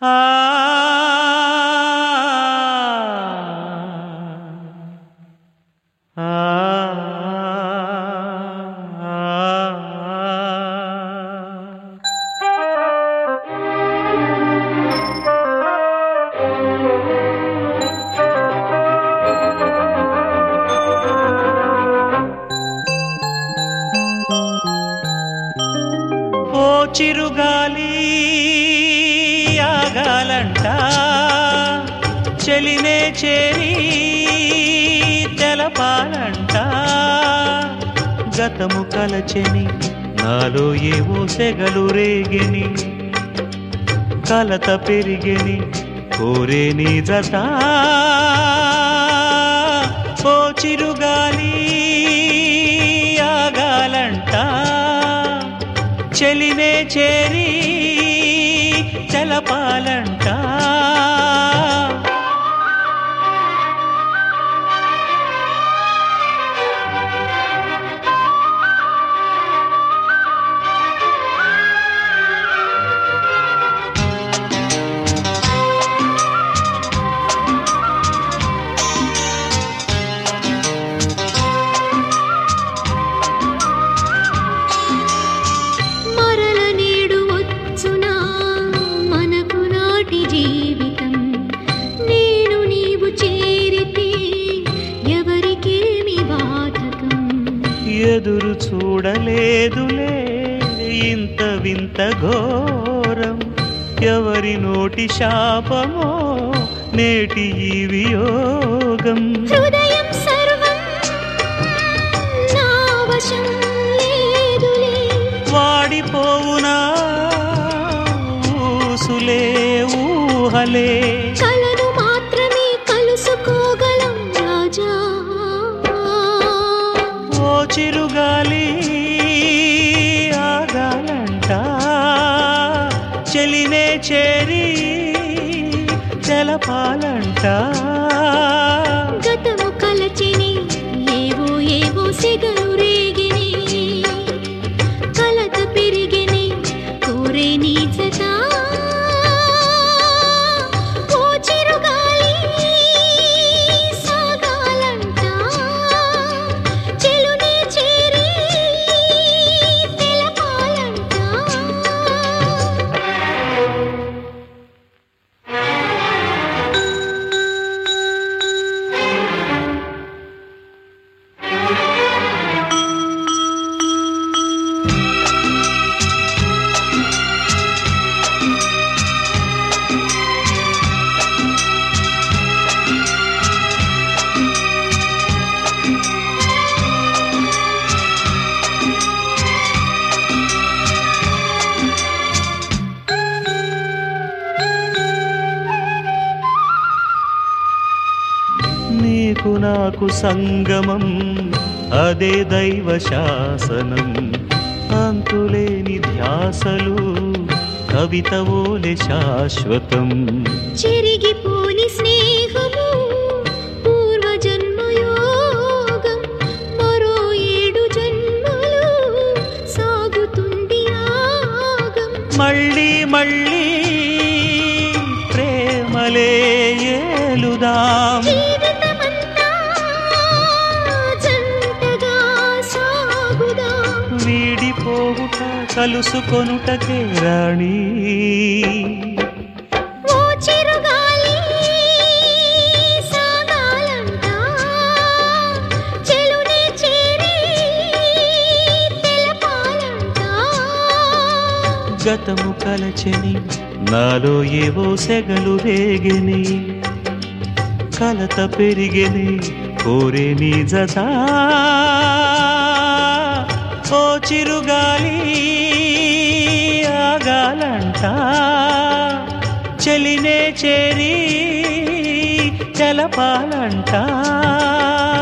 ఓ చిరుగాలి ఆగాలంట చెలినే చేరి తెలపాలంట గతము కలచెని నాలో ఏవో సెగలు రేగిని కలత పెరిగెని కోరే నీ జత ఓ చిరుగాలి ఆగాలంట చెలినే చేరి తెలపాలంట మరల నేడు వచ్చునా మనకు నాటి జీవితం నేను నీవు చేరితే ఎవరికేమి బాధకం ఎదురు చూడలేదులే ఇంత వింత ఘోరం ఎవరి నోటి శాపమో నేటి ఈ వియోగం హృదయం సర్వం నా వశం లేదులే వాడిపోవునా ఊసులే ఊహలే కలను మాత్రమే కలుసుకోగలం రాజా ఓ చిరుగాలి ఆగాలంట చెలినే చేరి తెలపాలంట గతము కలచిని ఏవో ఏవో సెగలు రేగిని కలత పెరిగిని కోరే నీ జత ఓ చిరుగాలి సాగాలంట చెలునే చేరి తెలపాలంట నీకు నాకు సంగమం అదే దైవ శాసనం అంతులేని ధ్యాసలు కవిత ఓలె శాశ్వతం చెరిగిపోని స్నేహము పూర్వజన్మయోగం మరో ఏడు జన్మలు సాగుతుంది రాగం మళ్ళీ మళ్ళీ ప్రేమలే ఏలుదాం జీవితమంతా జంటగా సాగుదాం వీడిపోవుట కలుసుకొనుటకే రాణి ఓ చిరుగాలి సాగాలంట చెలునే చేరి తెలపాలంట గతము కలచెని నాలో ఏవో సెగలు రేగిని కలత పెరిగిని కోరే నీ జత ఓ చిరుగాలి ఆగాలంట చెలినే చేరి తెలపాలంట